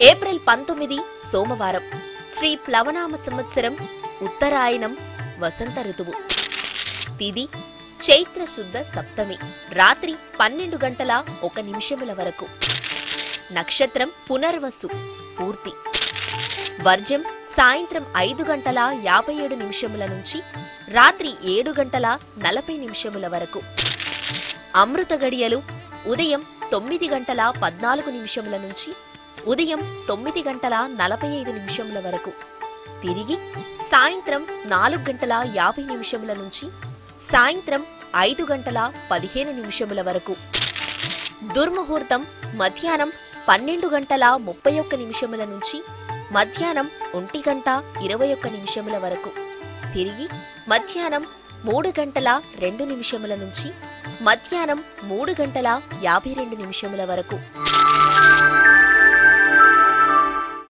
April పంతొమ్మిది సోమవారం శ్రీ ప్లవనామ సంవత్సరం ఉత్తరాయణం వసంత ఋతువు తిది చైత్ర శుద్ధ సప్తమి రాత్రి పన్నెండు గంటల ఒక నిమిషముల వరకు నక్షత్రం పునర్వసు పూర్తి వర్జం సాయంత్రం ఐదు గంటల యాభై ఏడు నిమిషముల నుంచి రాత్రి ఏడు గంటల నలభై నిమిషముల వరకు అమృత గడియలు ఉదయం తొమ్మిది గంటల పద్నాలుగు నిమిషముల నుంచి ఉదయం తొమ్మిది గంటల నలభై ఐదు నిమిషముల వరకు తిరిగి సాయంత్రం నాలుగు గంటల యాభై నిమిషముల నుంచి సాయంత్రం ఐదు గంటల పదిహేను నిమిషముల వరకు దుర్ముహూర్తం మధ్యాహ్నం పన్నెండు గంటల ముప్పై ఒక్క నిమిషముల నుంచి మధ్యాహ్నం ఒంటి గంట ఇరవై ఒక్క నిమిషముల వరకు తిరిగి మధ్యాహ్నం మూడు గంటల రెండు నిమిషముల నుంచి మధ్యాహ్నం మూడు గంటల యాభై రెండు నిమిషముల వరకు